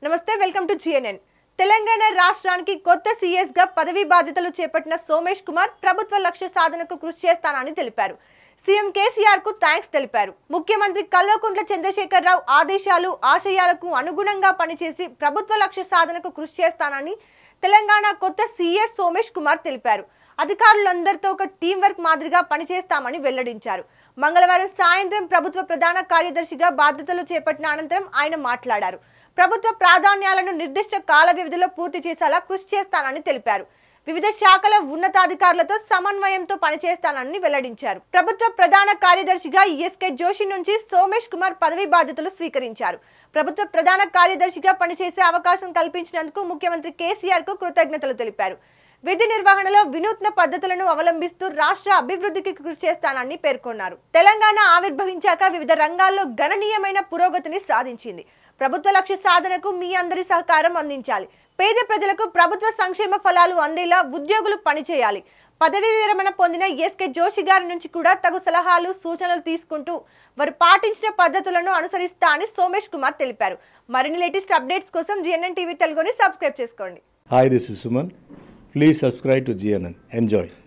నమస్తే welcome to GNN Telangana రాష్ట్రానికి కొత్త సీఎస్ గా పదవీ బాధ్యతలు చేపట్టిన సోమేష్ కుమార్ ప్రభుత్వ లక్ష్య సాధనకు కృషి చేస్తానని తెలిపారు సీఎం కేసీఆర్ కు థ్యాంక్స్ తెలిపారు ముఖ్యమంత్రి కల్వకుంట్ల చంద్రశేఖరరావు ఆదేశాలు ఆశయాలకు అనుగుణంగా పనిచేసి ప్రభుత్వ లక్ష్య సాధనకు కృషి చేస్తానని తెలంగాణ కొత్త సీఎస్ సోమేష్ కుమార్ తెలిపారు అధికారులందరితో ఒక టీం వర్క్ మాదిరిగా పనిచేస్తామని వెల్లడించారు మంగళవారం సాయంత్రం ప్రభుత్వ ప్రధాన కార్యదర్శిగా బాధ్యతలు చేపట్టిన అనంతరం ఆయన మాట్లాడారు ప్రభుత్వ ప్రాధాన్యాలను నిర్దిష్ట కాల వ్యవధిలో పూర్తి చేసేలా కృషి చేస్తానని తెలిపారు వివిధ శాఖల ఉన్నతాధికారులతో సమన్వయంతో పనిచేస్తానని వెల్లడించారు ప్రభుత్వ ప్రధాన కార్యదర్శిగా ఎస్కే జోషి నుంచి సోమేష్ కుమార్ పదవీ బాధ్యతలు స్వీకరించారు ప్రభుత్వ ప్రధాన కార్యదర్శిగా పనిచేసే అవకాశం కల్పించినందుకు ముఖ్యమంత్రి కేసీఆర్ కు కృతజ్ఞతలు తెలిపారు విధి నిర్వహణలో వినూత్న పద్ధతులను అవలంబిస్తూ రాష్ట్ర అభివృద్ధికి కృషి చేస్తానని పేర్కొన్నారు తెలంగాణ ఆవిర్భవించాక వివిధ రంగాల్లో గణనీయమైన పురోగతిని సాధించింది ప్రభుత్వ లక్ష్య సాధనకు మీ అందరి సహకారం అందించాలి పేద ప్రజలకు ప్రభుత్వ సంక్షేమ ఫలాలు అందేలా ఉద్యోగులు పనిచేయాలి పదవీ విరమణ పొందిన ఎస్కే జోషి గారి నుంచి కూడా తగు సలహాలు సూచనలు తీసుకుంటూ వారు పాటించిన పద్ధతులను అనుసరిస్తా అని సోమేష్ కుమార్ తెలిపారు మరిన్ని లేటెస్ట్ అప్డేట్స్ కోసం జిఎన్ఎన్ టీవీ తెలుగుని సబ్స్క్రైబ్ చేసుకోండి Hi, this is Suman. Please subscribe to GNN. Enjoy.